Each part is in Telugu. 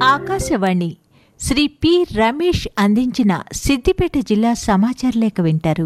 ఆకాశవాణి శ్రీ పి రమేష్ అందించిన సిద్దిపేట జిల్లా సమాచార లేఖ వింటారు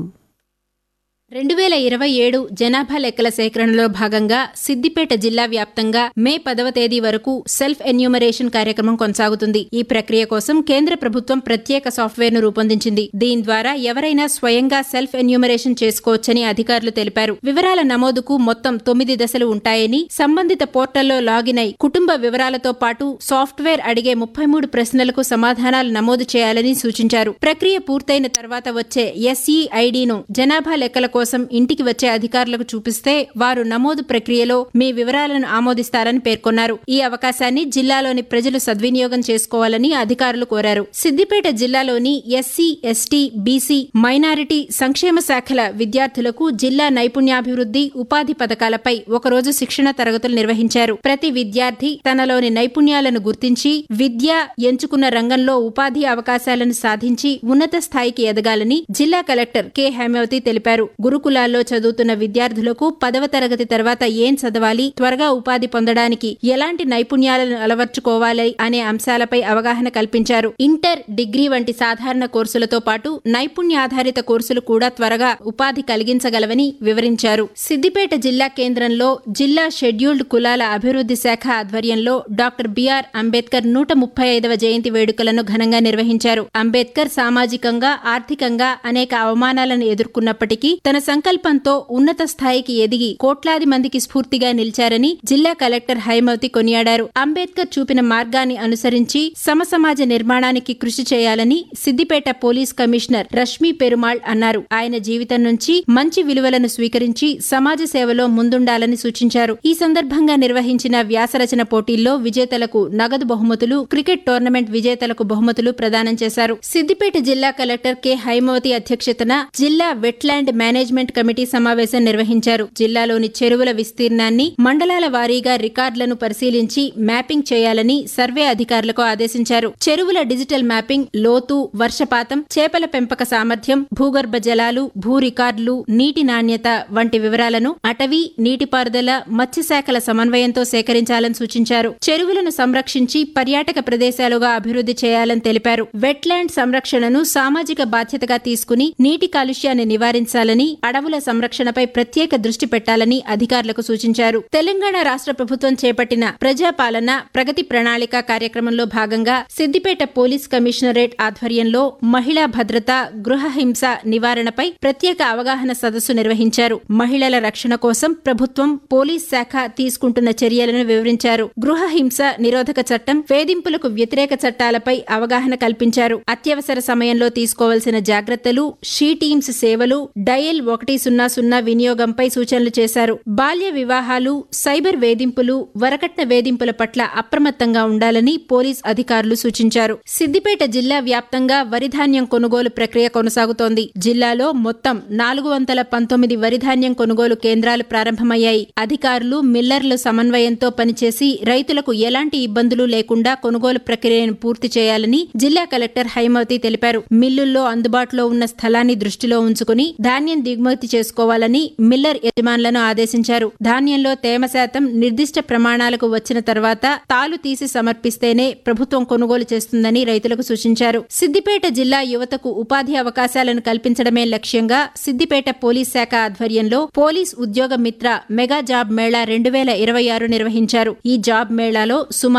రెండు వేల ఇరవై ఏడు జనాభా లెక్కల సేకరణలో భాగంగా సిద్దిపేట జిల్లా వ్యాప్తంగా మే పదవ తేదీ వరకు సెల్ఫ్ ఎన్యూమరేషన్ కార్యక్రమం కొనసాగుతుంది ఈ ప్రక్రియ కోసం కేంద్ర ప్రభుత్వం ప్రత్యేక సాఫ్ట్వేర్ ను రూపొందించింది దీని ద్వారా ఎవరైనా స్వయంగా సెల్ఫ్ ఎన్యూమరేషన్ చేసుకోవచ్చని అధికారులు తెలిపారు వివరాల నమోదుకు మొత్తం తొమ్మిది దశలు ఉంటాయని సంబంధిత పోర్టల్లో లాగిన్ అయి కుటుంబ వివరాలతో పాటు సాఫ్ట్వేర్ అడిగే ముప్పై మూడు ప్రశ్నలకు సమాధానాలు నమోదు చేయాలని సూచించారు ప్రక్రియ పూర్తయిన తర్వాత వచ్చే ఎస్ఈ ఐడిను జనాభా లెక్కల కోసం ఇంటికి వచ్చే అధికారులకు చూపిస్తే వారు నమోదు ప్రక్రియలో మీ వివరాలను ఆమోదిస్తారని పేర్కొన్నారు ఈ అవకాశాన్ని జిల్లాలోని ప్రజలు సద్వినియోగం చేసుకోవాలని అధికారులు కోరారు సిద్దిపేట జిల్లాలోని ఎస్సీ ఎస్టీ బీసీ మైనారిటీ సంక్షేమ శాఖల విద్యార్థులకు జిల్లా నైపుణ్యాభివృద్ధి ఉపాధి పథకాలపై ఒకరోజు శిక్షణ తరగతులు నిర్వహించారు ప్రతి విద్యార్థి తనలోని నైపుణ్యాలను గుర్తించి విద్య ఎంచుకున్న రంగంలో ఉపాధి అవకాశాలను సాధించి ఉన్నత స్థాయికి ఎదగాలని జిల్లా కలెక్టర్ కె హేమావతి తెలిపారు గురుకులాల్లో చదువుతున్న విద్యార్థులకు పదవ తరగతి తర్వాత ఏం చదవాలి త్వరగా ఉపాధి పొందడానికి ఎలాంటి నైపుణ్యాలను అలవర్చుకోవాలి అనే అంశాలపై అవగాహన కల్పించారు ఇంటర్ డిగ్రీ వంటి సాధారణ కోర్సులతో పాటు నైపుణ్యాధారిత కోర్సులు కూడా త్వరగా ఉపాధి కలిగించగలవని వివరించారు సిద్దిపేట జిల్లా కేంద్రంలో జిల్లా షెడ్యూల్డ్ కులాల అభివృద్ధి శాఖ ఆధ్వర్యంలో డాక్టర్ బిఆర్ అంబేద్కర్ నూట ముప్పై ఐదవ జయంతి వేడుకలను ఘనంగా నిర్వహించారు అంబేద్కర్ సామాజికంగా ఆర్థికంగా అనేక అవమానాలను ఎదుర్కొన్నప్పటికీ తన సంకల్పంతో ఉన్నత స్థాయికి ఎదిగి కోట్లాది మందికి స్ఫూర్తిగా నిలిచారని జిల్లా కలెక్టర్ హైమవతి కొనియాడారు అంబేద్కర్ చూపిన మార్గాన్ని అనుసరించి సమసమాజ నిర్మాణానికి కృషి చేయాలని సిద్దిపేట పోలీస్ కమిషనర్ రష్మి పెరుమాళ్ అన్నారు ఆయన జీవితం నుంచి మంచి విలువలను స్వీకరించి సమాజ సేవలో ముందుండాలని సూచించారు ఈ సందర్భంగా నిర్వహించిన వ్యాసరచన పోటీల్లో విజేతలకు నగదు బహుమతులు క్రికెట్ టోర్నమెంట్ విజేతలకు బహుమతులు ప్రదానం చేశారు సిద్దిపేట జిల్లా కలెక్టర్ కె హైమవతి అధ్యక్షతన జిల్లా వెట్లాండ్ మేనేజ్మెంట్ కమిటీ సమావేశం నిర్వహించారు జిల్లాలోని చెరువుల విస్తీర్ణాన్ని మండలాల వారీగా రికార్డులను పరిశీలించి మ్యాపింగ్ చేయాలని సర్వే అధికారులకు ఆదేశించారు చెరువుల డిజిటల్ మ్యాపింగ్ లోతు వర్షపాతం చేపల పెంపక సామర్థ్యం భూగర్భ జలాలు భూ రికార్డులు నీటి నాణ్యత వంటి వివరాలను అటవీ నీటిపారుదల మత్స్యశాఖల సమన్వయంతో సేకరించాలని సూచించారు చెరువులను సంరక్షించి పర్యాటక ప్రదేశాలుగా అభివృద్ధి చేయాలని తెలిపారు వెట్లాండ్ సంరక్షణను సామాజిక బాధ్యతగా తీసుకుని నీటి కాలుష్యాన్ని నివారించాలని అడవుల సంరక్షణపై ప్రత్యేక దృష్టి పెట్టాలని అధికారులకు సూచించారు తెలంగాణ రాష్ట్ర ప్రభుత్వం చేపట్టిన ప్రజాపాలన ప్రగతి ప్రణాళిక కార్యక్రమంలో భాగంగా సిద్దిపేట పోలీస్ కమిషనరేట్ ఆధ్వర్యంలో మహిళా భద్రత గృహ హింస నివారణపై ప్రత్యేక అవగాహన సదస్సు నిర్వహించారు మహిళల రక్షణ కోసం ప్రభుత్వం పోలీస్ శాఖ తీసుకుంటున్న చర్యలను వివరించారు గృహ హింస నిరోధక చట్టం వేధింపులకు వ్యతిరేక చట్టాలపై అవగాహన కల్పించారు అత్యవసర సమయంలో తీసుకోవాల్సిన జాగ్రత్తలు షీ టీమ్స్ సేవలు డయల్ ఒకటి సున్నా సున్నా వినియోగంపై సూచనలు చేశారు బాల్య వివాహాలు సైబర్ వేధింపులు వరకట్న వేధింపుల పట్ల అప్రమత్తంగా ఉండాలని పోలీస్ అధికారులు సూచించారు సిద్దిపేట జిల్లా వ్యాప్తంగా వరిధాన్యం కొనుగోలు ప్రక్రియ కొనసాగుతోంది జిల్లాలో మొత్తం నాలుగు వందల పంతొమ్మిది వరిధాన్యం కొనుగోలు కేంద్రాలు ప్రారంభమయ్యాయి అధికారులు మిల్లర్లు సమన్వయంతో పనిచేసి రైతులకు ఎలాంటి ఇబ్బందులు లేకుండా కొనుగోలు ప్రక్రియను పూర్తి చేయాలని జిల్లా కలెక్టర్ హైమవతి తెలిపారు మిల్లుల్లో అందుబాటులో ఉన్న స్థలాన్ని దృష్టిలో ఉంచుకుని ధాన్యం దిగుమతి చేసుకోవాలని మిల్లర్ యజమానులను ఆదేశించారు ధాన్యంలో తేమ శాతం నిర్దిష్ట ప్రమాణాలకు వచ్చిన తర్వాత తాలు తీసి సమర్పిస్తేనే ప్రభుత్వం కొనుగోలు చేస్తుందని రైతులకు సూచించారు సిద్దిపేట జిల్లా యువతకు ఉపాధి అవకాశాలను కల్పించడమే లక్ష్యంగా సిద్దిపేట పోలీస్ శాఖ ఆధ్వర్యంలో పోలీస్ ఉద్యోగ మిత్ర మెగా జాబ్ మేళా రెండు వేల ఇరవై ఆరు నిర్వహించారు ఈ జాబ్ మేళాలో సుమారు